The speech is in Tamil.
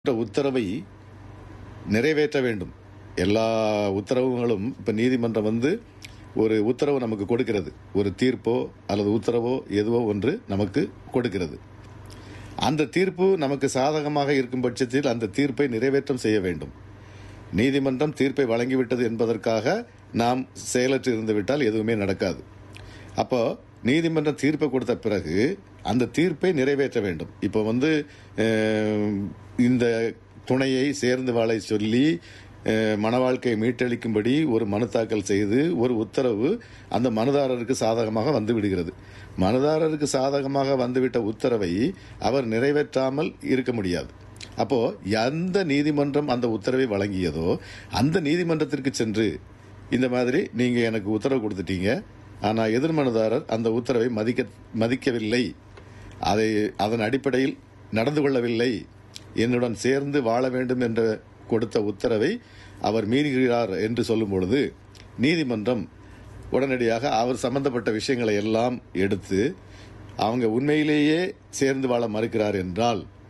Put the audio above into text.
உத்தரவை நிறைவேற்ற வேண்டும் எல்லா உத்தரவுகளும் இப்போ நீதிமன்றம் வந்து ஒரு உத்தரவு நமக்கு கொடுக்கிறது ஒரு தீர்ப்போ அல்லது உத்தரவோ எதுவோ ஒன்று நமக்கு கொடுக்கிறது அந்த தீர்ப்பு நமக்கு சாதகமாக இருக்கும் பட்சத்தில் அந்த தீர்ப்பை நிறைவேற்றம் செய்ய வேண்டும் நீதிமன்றம் தீர்ப்பை வழங்கிவிட்டது என்பதற்காக நாம் செயலற்று இருந்து விட்டால் எதுவுமே நடக்காது அப்போ நீதிமன்றம் தீர்ப்பை கொடுத்த பிறகு அந்த தீர்ப்பை நிறைவேற்ற வேண்டும் இப்போ வந்து அஹ், இந்த துணையை சேர்ந்து வாழ சொல்லி அஹ், மன வாழ்க்கையை மீட்டளிக்கும்படி ஒரு மனு தாக்கல் செய்து ஒரு உத்தரவு அந்த மனுதாரருக்கு சாதகமாக வந்து விடுகிறது மனுதாரருக்கு சாதகமாக வந்துவிட்ட உத்தரவை அவர் நிறைவேற்றாமல் இருக்க முடியாது அப்போ எந்த நீதிமன்றம் அந்த உத்தரவை வழங்கியதோ அந்த நீதிமன்றத்திற்கு சென்று இந்த மாதிரி நீங்க எனக்கு உத்தரவு கொடுத்துட்டீங்க ஆனா எதிர்மனுதாரர் அந்த உத்தரவை மதிக்க மதிக்கவில்லை அதை அதன் அடிப்படையில் நடந்து கொள்ளவில்லை என்னுடன் சேர்ந்து வாழ வேண்டும் என்ற கொடுத்த உத்தரவை அவர் மீறுகிறார் என்று சொல்லும் பொழுது நீதிமன்றம் உடனடியாக அவர் சம்பந்தப்பட்ட விஷயங்களை எல்லாம் எடுத்து அவங்க உண்மையிலேயே சேர்ந்து வாழ மறுக்கிறார் என்றால்